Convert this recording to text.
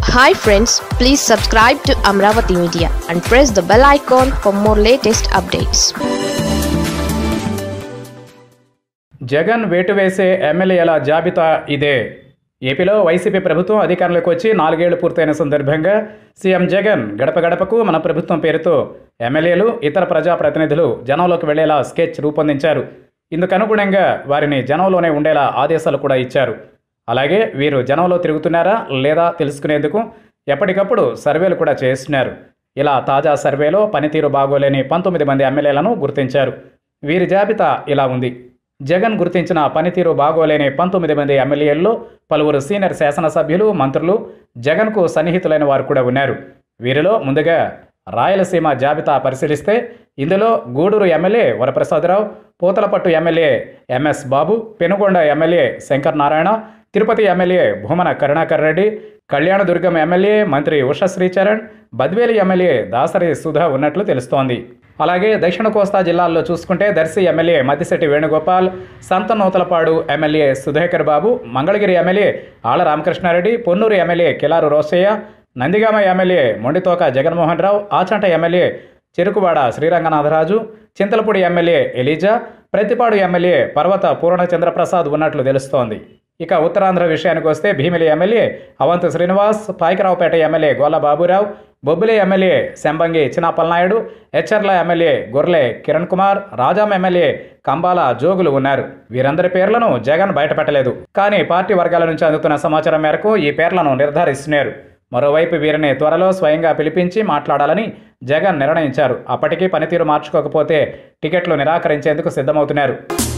hi friends please subscribe to Amaravati media and press the bell icon for more latest updates Jagan వేటు వేసే ఎమ్మెల్యేల జాబితా ఇదే ఏపీలో వైసీపీ ప్రభుత్వం అధికారంలోకి వచ్చి నాలుగేళ్లు పూర్తయిన సందర్భంగా సీఎం జగన్ గడప గడపకు మన ప్రభుత్వం పేరుతో ఎమ్మెల్యేలు ఇతర ప్రజాప్రతినిధులు జనంలోకి వెళ్లేలా స్కెచ్ రూపొందించారు ఇందుకు అనుగుణంగా వారిని జనంలోనే ఉండేలా ఆదేశాలు కూడా ఇచ్చారు అలాగే వీరు జనంలో తిరుగుతున్నారా లేదా తెలుసుకునేందుకు ఎప్పటికప్పుడు సర్వేలు కూడా చేస్తున్నారు ఇలా తాజా సర్వేలో పనితీరు బాగోలేని పంతొమ్మిది మంది ఎమ్మెల్యేలను గుర్తించారు వీరి జాబితా ఇలా ఉంది జగన్ గుర్తించిన పనితీరు బాగోలేని పంతొమ్మిది మంది ఎమ్మెల్యేల్లో పలువురు సీనియర్ శాసనసభ్యులు మంత్రులు జగన్కు సన్నిహితులైన వారు కూడా ఉన్నారు వీరిలో ముందుగా రాయలసీమ జాబితా పరిశీలిస్తే ఇందులో Gudur MLA Varaprasada Rao Puthalapattu MLA MS Babu Penukonda MLA Shankar Narayana Tirupati MLA Bhumana Karunakar Reddy Kalyanadurgam MLA మంత్రి ఉష శ్రీచరణ్ బద్వేలి ఎమ్మెల్యే దాసరి సుధా ఉన్నట్లు తెలుస్తోంది అలాగే దక్షిణ కోస్తా జిల్లాల్లో చూసుకుంటే Darsi MLA Maddisetty Venugopal Santhanuthalapadu MLA Sudhakar Babu Mangalagiri MLA Alla Ramakrishna Reddy Ponnur MLA Kilaru Rosaiah Nandigama MLA Monditoka Jaganmohan Rao Achanta MLA Cherukuvada Sriranganatha Raju Chintalapudi MLA Eliza Prathipadu MLA Parvatha Purnachandra Prasad ఉన్నట్లు తెలుస్తోంది ఇక ఉత్తరాంధ్ర విషయానికి వస్తే Bheemili MLA Avanth Srinivas Payakaraopeta MLA Golla Baburao Bobbili MLA Sambangi Chinnapalnaidu Etcherla MLA Gorle Kiran Kumar Rajam MLA Kambala Jogulu ఉన్నారు వీరందరి పేర్లను జగన్ బయటపెట్టలేదు కానీ పార్టీ వర్గాల నుంచి అందుతున్న సమాచారం మేరకు ఈ పేర్లను నిర్ధారిస్తున్నారు మరోవైపు వీరిని త్వరలో స్వయంగా పిలిపించి మాట్లాడాలని జగన్ నిర్ణయించారు అప్పటికీ పనితీరు మార్చుకోకపోతే టికెట్లు నిరాకరించేందుకు సిద్ధమవుతున్నారు